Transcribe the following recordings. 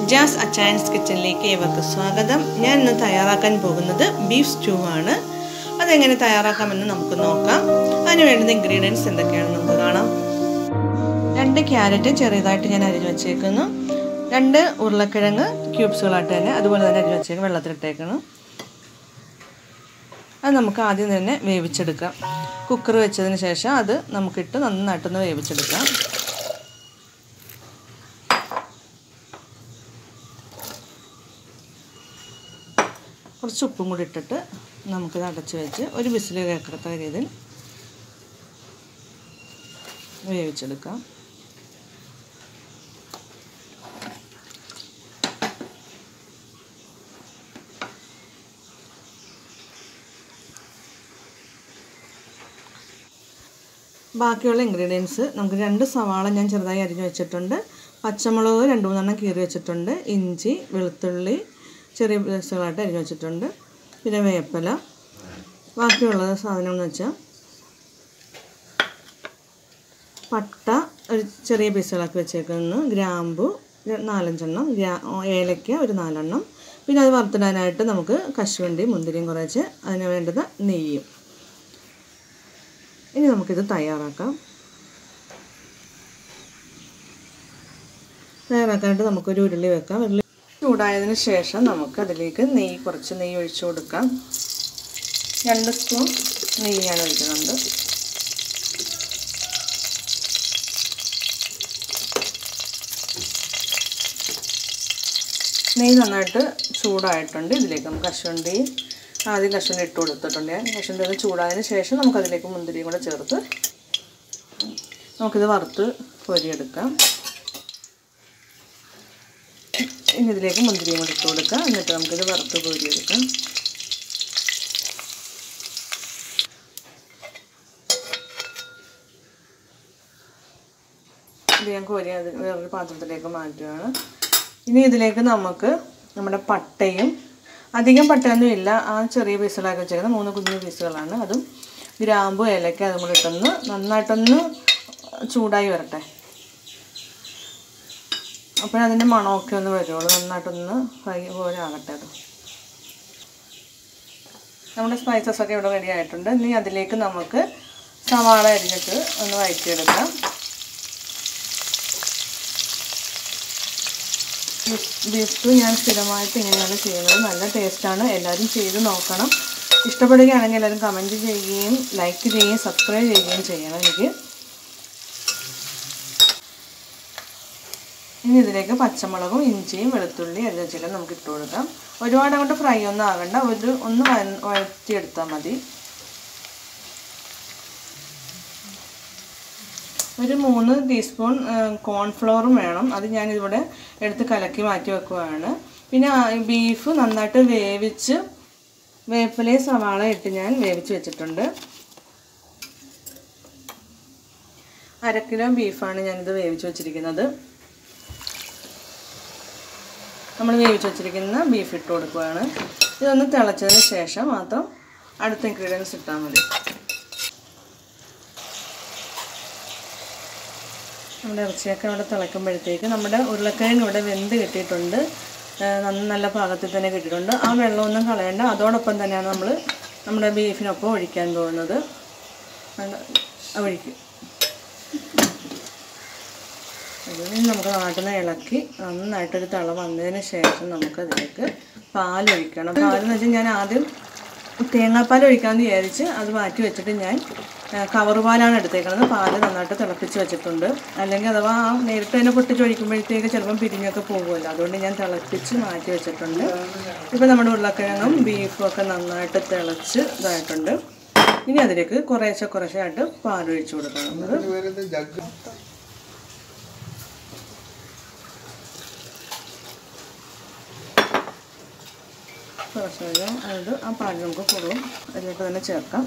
jazz Achayans കിച്ചണിലേക്ക് ഏവർക്ക് സ്വാഗതം ഞാൻ ഇന്ന് തയ്യാറാക്കാൻ പോകുന്നത് ബീഫ് സ്റ്റൂ ആണ് അതെങ്ങനെ തയ്യാറാക്കാമെന്ന് നമുക്ക് നോക്കാം അതിന് വേണ്ടുന്ന ഇൻഗ്രീഡിയൻസ് എന്തൊക്കെയാണെന്ന് നമുക്ക് കാണാം രണ്ട് ക്യാരറ്റ് ചെറിയതായിട്ട് ഞാൻ അരിഞ്ഞു വെച്ചേക്കുന്നു രണ്ട് ഉരുളക്കിഴങ്ങ് ക്യൂബ്സുകളായിട്ട് തന്നെ അതുപോലെ തന്നെ അരിഞ്ഞു വെച്ചേക്കും വെള്ളത്തിലിട്ടേക്കണം അത് നമുക്ക് ആദ്യം തന്നെ വേവിച്ചെടുക്കാം കുക്കർ വെച്ചതിന് ശേഷം അത് നമുക്കിട്ട് നന്നായിട്ടൊന്ന് വേവിച്ചെടുക്കാം കുറച്ച് ഉപ്പും കൂടി ഇട്ടിട്ട് നമുക്കിത് അടച്ച് വെച്ച് ഒരു വിസിൽ കേൾക്കത്ത രീതിയിൽ വേവിച്ചെടുക്കാം ബാക്കിയുള്ള ഇൻഗ്രീഡിയൻസ് നമുക്ക് രണ്ട് സവാള ഞാൻ ചെറുതായി അരിഞ്ഞു വെച്ചിട്ടുണ്ട് പച്ചമുളക് രണ്ട് മൂന്നെണ്ണം കീറി വെച്ചിട്ടുണ്ട് ഇഞ്ചി വെളുത്തുള്ളി ചെറിയ പീസുകളായിട്ട് അരിഞ്ഞു വെച്ചിട്ടുണ്ട് പിന്നെ വേപ്പില ബാക്കിയുള്ള സാധനം എന്ന് വെച്ചാൽ പട്ട ഒരു ചെറിയ പീസുകളാക്കി വെച്ചേക്കുന്നു ഗ്രാമ്പു നാലഞ്ചെണ്ണം ഗ്രാ ഏലയ്ക്ക ഒരു നാലെണ്ണം പിന്നെ അത് വറുത്തിടാനായിട്ട് നമുക്ക് കശുവണ്ടി മുന്തിരിയും കുറച്ച് അതിന് വേണ്ടുന്ന നെയ്യും ഇനി നമുക്കിത് തയ്യാറാക്കാം തയ്യാറാക്കാനായിട്ട് നമുക്കൊരു ഉരുളി വെക്കാം ഉരുളി ചൂടായതിന് ശേഷം നമുക്ക് അതിലേക്ക് നെയ്യ് കുറച്ച് നെയ്യ് ഒഴിച്ചു കൊടുക്കാം രണ്ട് സ്പൂൺ നെയ്യ് ഞാൻ ഒഴിക്കുന്നുണ്ട് നെയ്യ് നന്നായിട്ട് ചൂടായിട്ടുണ്ട് ഇതിലേക്ക് നമുക്ക് കശുവണ്ടി ആദ്യം കശുവണ്ടി ഇട്ട് കൊടുത്തിട്ടുണ്ട് ഞാൻ കശുവണ്ടി ഒന്ന് ചൂടായതിന് ശേഷം നമുക്കതിലേക്ക് മുന്തിരിയും കൂടെ ചേർത്ത് നമുക്കിത് വറുത്ത് പൊരിയെടുക്കാം ഇനി ഇതിലേക്ക് മുന്തിരിയും കൂടി ഇട്ട് കൊടുക്കാം എന്നിട്ട് നമുക്കിത് വറുത്ത് കോരിയെടുക്കാം ഇത് ഞാൻ കോരി അത് വേറൊരു പാത്രത്തിലേക്ക് മാറ്റുകയാണ് ഇനി ഇതിലേക്ക് നമുക്ക് നമ്മുടെ പട്ടയും അധികം പട്ടയൊന്നും ഇല്ല ആ ചെറിയ പീസുകളൊക്കെ വെച്ചേക്കുന്നത് മൂന്ന് കുഞ്ഞു പീസുകളാണ് അതും ഗ്രാമ്പു ഏലക്ക അതും കൂടി ഇട്ടൊന്ന് നന്നായിട്ടൊന്ന് ചൂടായി വരട്ടെ അപ്പോഴതിൻ്റെ മണമൊക്കെ ഒന്ന് വരുള്ളൂ നന്നായിട്ടൊന്ന് ഫ്രൈ പോലെ ആകട്ടെ അത് നമ്മുടെ സ്പൈസസ് ഒക്കെ ഇവിടെ റെഡി ആയിട്ടുണ്ട് ഇനി അതിലേക്ക് നമുക്ക് സവാള അരിഞ്ഞിട്ട് ഒന്ന് വഴറ്റിയെടുക്കാം ബീഫ് ഞാൻ സ്ഥിരമായിട്ട് ഇങ്ങനെയാണ് ചെയ്യുന്നത് നല്ല ടേസ്റ്റാണ് എല്ലാവരും ചെയ്ത് നോക്കണം ഇഷ്ടപ്പെടുകയാണെങ്കിൽ എല്ലാവരും കമൻറ്റ് ചെയ്യുകയും ലൈക്ക് ചെയ്യുകയും സബ്സ്ക്രൈബ് ചെയ്യുകയും ചെയ്യണം എനിക്ക് ഇനി ഇതിലേക്ക് പച്ചമുളകും ഇഞ്ചിയും വെളുത്തുള്ളി അരിഞ്ഞിലും നമുക്ക് ഇട്ട് കൊടുക്കാം ഒരുപാട് അങ്ങോട്ട് ഫ്രൈ ഒന്നും ആകണ്ട ഒരു ഒന്ന് വഴറ്റിയെടുത്താൽ മതി ഒരു മൂന്ന് ടീസ്പൂൺ കോൺഫ്ലോറും വേണം അത് ഞാനിവിടെ എടുത്ത് കലക്കി മാറ്റി വെക്കുകയാണ് പിന്നെ ബീഫ് നന്നായിട്ട് വേവിച്ച് വേപ്പിലെ സവാള ഇട്ട് ഞാൻ വേവിച്ച് വെച്ചിട്ടുണ്ട് അര കിലോ ബീഫാണ് ഞാനിത് വേവിച്ച് വെച്ചിരിക്കുന്നത് നമ്മൾ വേവിച്ച് വെച്ചിരിക്കുന്ന ബീഫ് ഇട്ട് കൊടുക്കുകയാണ് ഇതൊന്ന് തിളച്ചതിന് ശേഷം മാത്രം അടുത്ത ഇൻഗ്രീഡിയൻസ് ഇട്ടാൽ മതി നമ്മുടെ ഇറച്ചിയൊക്കെ അവിടെ തിളക്കുമ്പോഴത്തേക്ക് നമ്മുടെ ഉരുളക്കിഴങ്ങ് ഇവിടെ വെന്ത് കിട്ടിയിട്ടുണ്ട് നല്ല പാകത്തിൽ തന്നെ കിട്ടിയിട്ടുണ്ട് ആ വെള്ളമൊന്നും കളയണ്ട അതോടൊപ്പം തന്നെയാണ് നമ്മൾ നമ്മുടെ ബീഫിനൊപ്പം ഒഴിക്കാൻ പോകുന്നത് ഒഴിക്കും ഇനി നമുക്ക് നാട്ടിൽ നിന്ന് ഇളക്കി നന്നായിട്ടൊരു തിള വന്നതിന് ശേഷം നമുക്കതിലേക്ക് പാലൊഴിക്കണം പാലെന്ന് വെച്ചാൽ ഞാൻ ആദ്യം തേങ്ങാപ്പാൽ ഒഴിക്കാമെന്ന് വിചാരിച്ച് അത് മാറ്റി വെച്ചിട്ട് ഞാൻ കവർ പാലാണ് എടുത്തേക്കുന്നത് പാല് നന്നായിട്ട് തിളപ്പിച്ച് വെച്ചിട്ടുണ്ട് അല്ലെങ്കിൽ അഥവാ ആ നേരിട്ട് തന്നെ പൊട്ടിച്ച് ഒഴിക്കുമ്പോഴത്തേക്ക് ചിലപ്പം പിരിഞ്ഞൊക്കെ പോകുമല്ലോ അതുകൊണ്ട് ഞാൻ തിളപ്പിച്ച് മാറ്റി വെച്ചിട്ടുണ്ട് ഇപ്പോൾ നമ്മുടെ ഉരുളക്കിഴങ്ങും ബീഫും ഒക്കെ നന്നായിട്ട് തിളച്ച് ഇതായിട്ടുണ്ട് ഇനി അതിലേക്ക് കുറേശ്ശെ കുറേശ്ശായിട്ട് പാലൊഴിച്ച് കൊടുക്കണം നമ്മൾ കുറച്ച് നേരം അത് ആ പാല് നമുക്ക് കൊടുക്കും അതിലേക്ക് തന്നെ ചേർക്കാം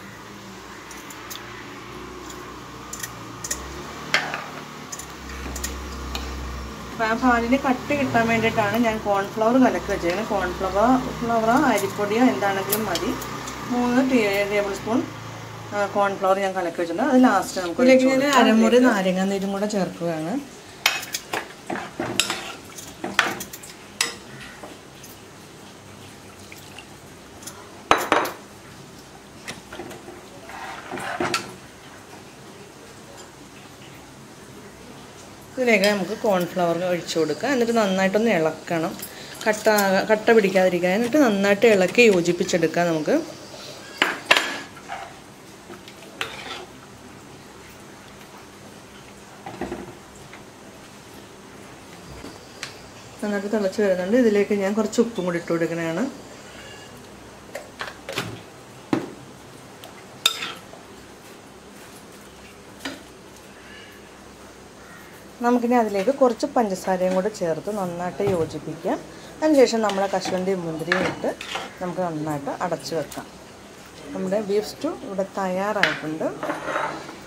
ആ പാലിന് കട്ട് കിട്ടാൻ വേണ്ടിയിട്ടാണ് ഞാൻ കോൺഫ്ലവർ കലക്കി വെച്ചേക്കുന്നത് കോൺഫ്ലവർ ഫ്ലവറോ അരിപ്പൊടിയോ എന്താണെങ്കിലും മതി മൂന്ന് ടേബിൾ സ്പൂൺ കോൺഫ്ലവർ ഞാൻ കലക്കി വെച്ചിട്ടുണ്ട് അത് ലാസ്റ്റ് നമുക്ക് ഇതിലേക്ക് ഞാൻ അരമുറി നാരങ്ങ നീരും കൂടെ ചേർക്കുകയാണ് ഇതിലേക്ക് നമുക്ക് കോൺഫ്ലവർ ഒഴിച്ചു കൊടുക്കാം എന്നിട്ട് നന്നായിട്ടൊന്ന് ഇളക്കണം കട്ട കട്ട പിടിക്കാതിരിക്കാൻ എന്നിട്ട് നന്നായിട്ട് ഇളക്കി യോജിപ്പിച്ചെടുക്കാം നമുക്ക് നന്നായിട്ട് തിളച്ച് വരുന്നുണ്ട് ഇതിലേക്ക് ഞാൻ കുറച്ച് ഉപ്പും കൂടി ഇട്ട് കൊടുക്കണതാണ് നമുക്കിനി അതിലേക്ക് കുറച്ച് പഞ്ചസാരയും കൂടെ ചേർത്ത് നന്നായിട്ട് യോജിപ്പിക്കാം അതിനുശേഷം നമ്മളെ കശുവണ്ടിയും മുന്തിരിയും ഇട്ട് നമുക്ക് നന്നായിട്ട് അടച്ചു വെക്കാം നമ്മുടെ ബീഫ് സ്റ്റൂ ഇവിടെ തയ്യാറായിട്ടുണ്ട്